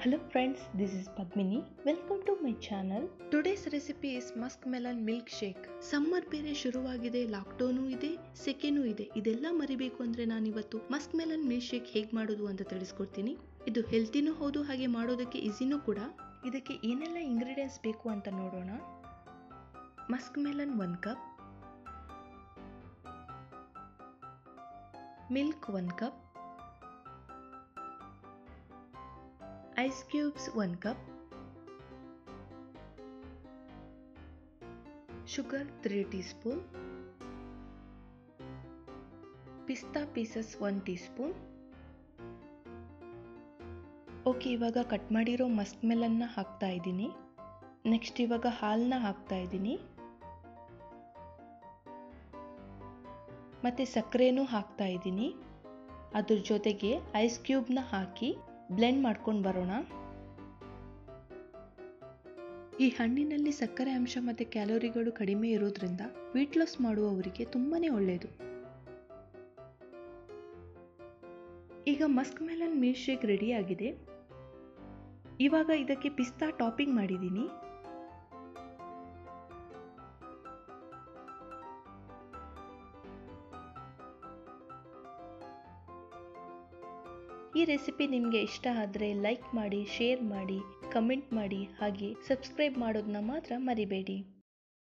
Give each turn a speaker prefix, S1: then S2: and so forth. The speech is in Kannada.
S1: Hello friends, this is Padmini. Welcome to my channel.
S2: Today's recipe is musk melon milk shake summer ಬೇರೆ ಶುರುವಾಗಿದೆ ಲಾಕ್ಡೌನು ಇದೆ ಸೆಕೆನೂ ಇದೆ ಇದೆಲ್ಲ ಮರಿಬೇಕು ಅಂದ್ರೆ ನಾನು ಇವತ್ತು ಮಸ್ಕ್ ಮೆಲನ್ ಮಿಲ್ಕ್ ಶೇಕ್ ಹೇಗೆ ಮಾಡೋದು ಅಂತ ತಿಳಿಸ್ಕೊಡ್ತೀನಿ ಇದು ಹೆಲ್ತಿನೂ ಹೌದು ಹಾಗೆ ಮಾಡೋದಕ್ಕೆ ಈಸಿನೂ ಕೂಡ
S1: ಇದಕ್ಕೆ ಏನೆಲ್ಲ ಇಂಗ್ರೀಡಿಯೆಂಟ್ಸ್ ಬೇಕು ಅಂತ ನೋಡೋಣ
S2: musk melon one cup milk one cup ice cubes one cup sugar three teaspoon ಪಿಸ್ತಾ pieces one teaspoon
S1: okay ಇವಾಗ ಕಟ್ ಮಾಡಿರೋ ಮಸ್ಕ್ ಮೆಲನ್ನ ಹಾಕ್ತಾ ಇದ್ದೀನಿ ನೆಕ್ಸ್ಟ್ ಇವಾಗ ಹಾಲನ್ನ ಹಾಕ್ತಾ ಇದ್ದೀನಿ ಮತ್ತು ಸಕ್ಕರೆನೂ ಹಾಕ್ತಾ ಇದ್ದೀನಿ ಅದ್ರ ಜೊತೆಗೆ ಐಸ್ ಕ್ಯೂಬ್ನ ಹಾಕಿ ಬ್ಲೆಂಡ್ ಮಾಡ್ಕೊಂಡು ಬರೋಣ
S2: ಈ ಹಣ್ಣಿನಲ್ಲಿ ಸಕ್ಕರೆ ಅಂಶ ಮತ್ತು ಕ್ಯಾಲೋರಿಗಳು ಕಡಿಮೆ ಇರೋದ್ರಿಂದ weight ಲಾಸ್ ಮಾಡುವವರಿಗೆ ತುಂಬಾನೇ ಒಳ್ಳೆಯದು
S1: ಈಗ musk melon milk shake ready ಆಗಿದೆ ಇವಾಗ ಇದಕ್ಕೆ ಪಿಸ್ತಾ ಟಾಪಿಂಗ್ ಮಾಡಿದ್ದೀನಿ ಈ ರೆಸಿಪಿ ನಿಮಗೆ ಇಷ್ಟ ಆದರೆ ಲೈಕ್ ಮಾಡಿ ಶೇರ್ ಮಾಡಿ ಕಮೆಂಟ್ ಮಾಡಿ ಹಾಗೆ ಸಬ್ಸ್ಕ್ರೈಬ್ ಮಾಡೋದನ್ನ ಮಾತ್ರ ಮರಿಬೇಡಿ